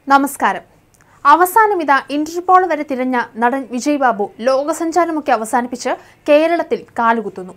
നമസ്കാരം അവസാനം ഇതാ ഇന്റർപോൾ വരെ തിരഞ്ഞ നടൻ വിജയ് ബാബു ലോകസഞ്ചാരമൊക്കെ അവസാനിപ്പിച്ച് കേരളത്തിൽ കാലുകുത്തുന്നു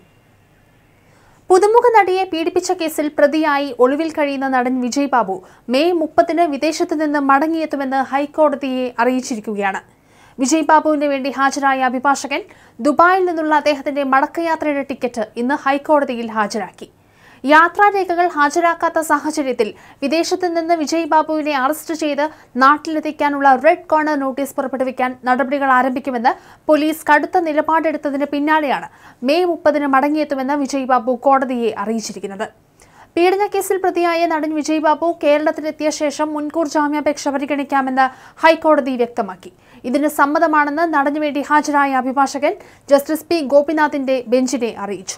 പുതുമുഖ നടിയെ പീഡിപ്പിച്ച കേസിൽ പ്രതിയായി ഒളിവിൽ കഴിയുന്ന നടൻ വിജയ് ബാബു മെയ് മുപ്പതിന് വിദേശത്ത് നിന്ന് മടങ്ങിയെത്തുമെന്ന് ഹൈക്കോടതിയെ അറിയിച്ചിരിക്കുകയാണ് വിജയ് ബാബുവിന് വേണ്ടി ഹാജരായ അഭിഭാഷകൻ ദുബായിൽ നിന്നുള്ള അദ്ദേഹത്തിന്റെ മടക്കയാത്രയുടെ ടിക്കറ്റ് ഇന്ന് ഹൈക്കോടതിയിൽ ഹാജരാക്കി യാത്രാരേഖകൾ ഹാജരാക്കാത്ത സാഹചര്യത്തിൽ വിദേശത്ത് നിന്ന് വിജയ് ബാബുവിനെ അറസ്റ്റ് ചെയ്ത് നാട്ടിലെത്തിക്കാനുള്ള റെഡ് കോർണർ നോട്ടീസ് പുറപ്പെടുവിക്കാൻ നടപടികൾ ആരംഭിക്കുമെന്ന് പോലീസ് കടുത്ത നിലപാടെടുത്തതിന് പിന്നാലെയാണ് മെയ് മുപ്പതിന് മടങ്ങിയെത്തുമെന്ന് വിജയ് ബാബു കോടതിയെ അറിയിച്ചിരിക്കുന്നത് പീഡനക്കേസിൽ പ്രതിയായ നടൻ വിജയ് ബാബു കേരളത്തിലെത്തിയ ശേഷം മുൻകൂർ ജാമ്യാപേക്ഷ പരിഗണിക്കാമെന്ന് ഹൈക്കോടതി വ്യക്തമാക്കി ഇതിന് സമ്മതമാണെന്ന് നടനു വേണ്ടി ഹാജരായ അഭിഭാഷകൻ ജസ്റ്റിസ് പി ഗോപിനാഥിന്റെ ബെഞ്ചിനെ അറിയിച്ചു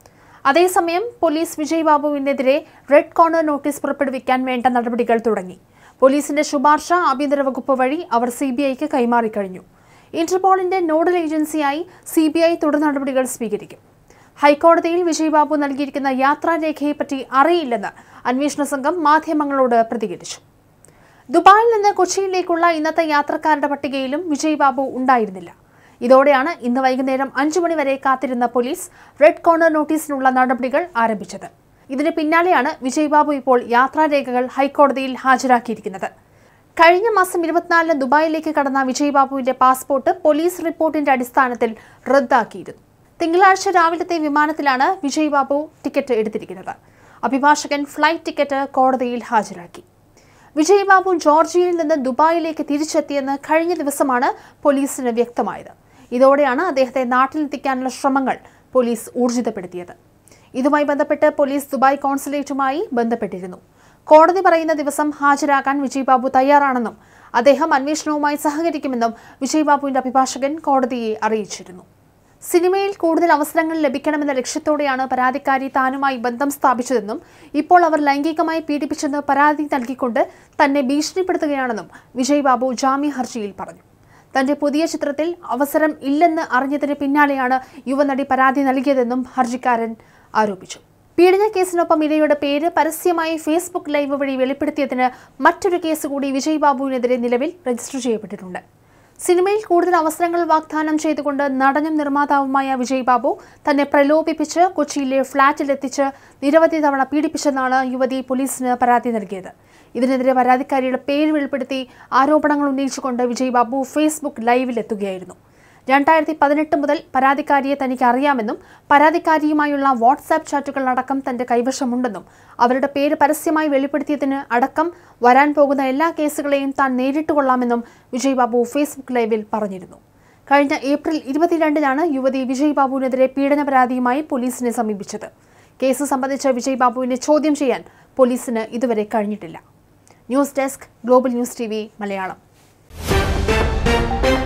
അതേസമയം പോലീസ് വിജയ് ബാബുവിനെതിരെ റെഡ് കോർണർ നോട്ടീസ് പുറപ്പെടുവിക്കാൻ വേണ്ട നടപടികൾ തുടങ്ങി പോലീസിന്റെ ശുപാർശ ആഭ്യന്തര വകുപ്പ് വഴി അവർ സി ബി ഐക്ക് കൈമാറിക്കഴിഞ്ഞു ഇന്റർപോളിന്റെ നോഡൽ ഏജൻസിയായി സി ബി ഐ തുടർ നടപടികൾ സ്വീകരിക്കും ഹൈക്കോടതിയിൽ വിജയ് ബാബു നൽകിയിരിക്കുന്ന യാത്രാരേഖയെപ്പറ്റി അറിയില്ലെന്ന് അന്വേഷണ സംഘം മാധ്യമങ്ങളോട് പ്രതികരിച്ചു ദുബായിൽ നിന്ന് കൊച്ചിയിലേക്കുള്ള ഇന്നത്തെ യാത്രക്കാരുടെ പട്ടികയിലും വിജയ് ബാബു ഉണ്ടായിരുന്നില്ല ഇതോടെയാണ് ഇന്ന് വൈകുന്നേരം അഞ്ചു മണിവരെ കാത്തിരുന്ന പോലീസ് റെഡ് കോർണർ നോട്ടീസിനുള്ള നടപടികൾ ആരംഭിച്ചത് ഇതിന് പിന്നാലെയാണ് വിജയ് ബാബു ഇപ്പോൾ യാത്രാരേഖകൾ ഹൈക്കോടതിയിൽ ഹാജരാക്കിയിരിക്കുന്നത് കഴിഞ്ഞ മാസം ഇരുപത്തിനാലിന് ദുബായിലേക്ക് കടന്ന വിജയ് ബാബുവിന്റെ പാസ്പോർട്ട് പോലീസ് റിപ്പോർട്ടിന്റെ അടിസ്ഥാനത്തിൽ റദ്ദാക്കിയിരുന്നു തിങ്കളാഴ്ച രാവിലത്തെ വിമാനത്തിലാണ് വിജയ് ബാബു ടിക്കറ്റ് എടുത്തിരിക്കുന്നത് അഭിഭാഷകൻ ഫ്ലൈറ്റ് ടിക്കറ്റ് കോടതിയിൽ ഹാജരാക്കി വിജയ് ബാബു ജോർജിയയിൽ നിന്ന് ദുബായിലേക്ക് തിരിച്ചെത്തിയെന്ന് കഴിഞ്ഞ ദിവസമാണ് പോലീസിന് വ്യക്തമായത് ഇതോടെയാണ് അദ്ദേഹത്തെ നാട്ടിലെത്തിക്കാനുള്ള ശ്രമങ്ങൾ പോലീസ് ഊർജിതപ്പെടുത്തിയത് ഇതുമായി ബന്ധപ്പെട്ട് പോലീസ് ദുബായ് കോൺസുലേറ്റുമായി ബന്ധപ്പെട്ടിരുന്നു കോടതി പറയുന്ന ദിവസം ഹാജരാകാൻ വിജയ് ബാബു തയ്യാറാണെന്നും അദ്ദേഹം അന്വേഷണവുമായി സഹകരിക്കുമെന്നും വിജയ് ബാബുവിന്റെ അഭിഭാഷകൻ കോടതിയെ അറിയിച്ചിരുന്നു സിനിമയിൽ കൂടുതൽ അവസരങ്ങൾ ലഭിക്കണമെന്ന ലക്ഷ്യത്തോടെയാണ് പരാതിക്കാരി താനുമായി ബന്ധം സ്ഥാപിച്ചതെന്നും ഇപ്പോൾ അവർ ലൈംഗികമായി പീഡിപ്പിച്ചെന്ന് പരാതി നൽകിക്കൊണ്ട് തന്നെ ഭീഷണിപ്പെടുത്തുകയാണെന്നും വിജയ് ബാബു ജാമ്യ ഹർജിയിൽ പറഞ്ഞു തന്റെ പുതിയ ചിത്രത്തിൽ അവസരം ഇല്ലെന്ന് അറിഞ്ഞതിന് പിന്നാലെയാണ് യുവനടി പരാതി നൽകിയതെന്നും ഹർജിക്കാരൻ ആരോപിച്ചു പീഡന കേസിനൊപ്പം ഇരയുടെ പേര് പരസ്യമായി ഫേസ്ബുക്ക് ലൈവ് വഴി വെളിപ്പെടുത്തിയതിന് മറ്റൊരു കേസ് കൂടി വിജയ് ബാബുവിനെതിരെ നിലവിൽ രജിസ്റ്റർ ചെയ്യപ്പെട്ടിട്ടുണ്ട് സിനിമയിൽ കൂടുതൽ അവസരങ്ങൾ വാഗ്ദാനം ചെയ്തുകൊണ്ട് നടനും നിർമ്മാതാവുമായ വിജയ് ബാബു തന്നെ പ്രലോഭിപ്പിച്ച് കൊച്ചിയിലെ ഫ്ളാറ്റിലെത്തിച്ച് നിരവധി തവണ പീഡിപ്പിച്ചെന്നാണ് യുവതി പോലീസിന് പരാതി നൽകിയത് ഇതിനെതിരെ പരാതിക്കാരിയുടെ പേര് വെളിപ്പെടുത്തി ആരോപണങ്ങൾ ഉന്നയിച്ചുകൊണ്ട് വിജയ് ബാബു ഫേസ്ബുക്ക് ലൈവിലെത്തുകയായിരുന്നു രണ്ടായിരത്തി പതിനെട്ട് മുതൽ പരാതിക്കാരിയെ തനിക്ക് അറിയാമെന്നും പരാതിക്കാരിയുമായുള്ള വാട്സാപ്പ് ചാറ്റുകൾ അടക്കം തന്റെ കൈവശമുണ്ടെന്നും അവരുടെ പേര് പരസ്യമായി വെളിപ്പെടുത്തിയതിന് അടക്കം വരാൻ പോകുന്ന എല്ലാ കേസുകളെയും താൻ നേരിട്ട് കൊള്ളാമെന്നും വിജയ് ബാബു ഫേസ്ബുക്ക് ലൈവിൽ പറഞ്ഞിരുന്നു കഴിഞ്ഞ ഏപ്രിൽ ഇരുപത്തിരണ്ടിനാണ് യുവതി വിജയ് ബാബുവിനെതിരെ പീഡന പരാതിയുമായി പോലീസിനെ സമീപിച്ചത് കേസ് സംബന്ധിച്ച് വിജയ് ബാബുവിനെ ചോദ്യം ചെയ്യാൻ പോലീസിന് ഇതുവരെ കഴിഞ്ഞിട്ടില്ല news desk global news T Malayalam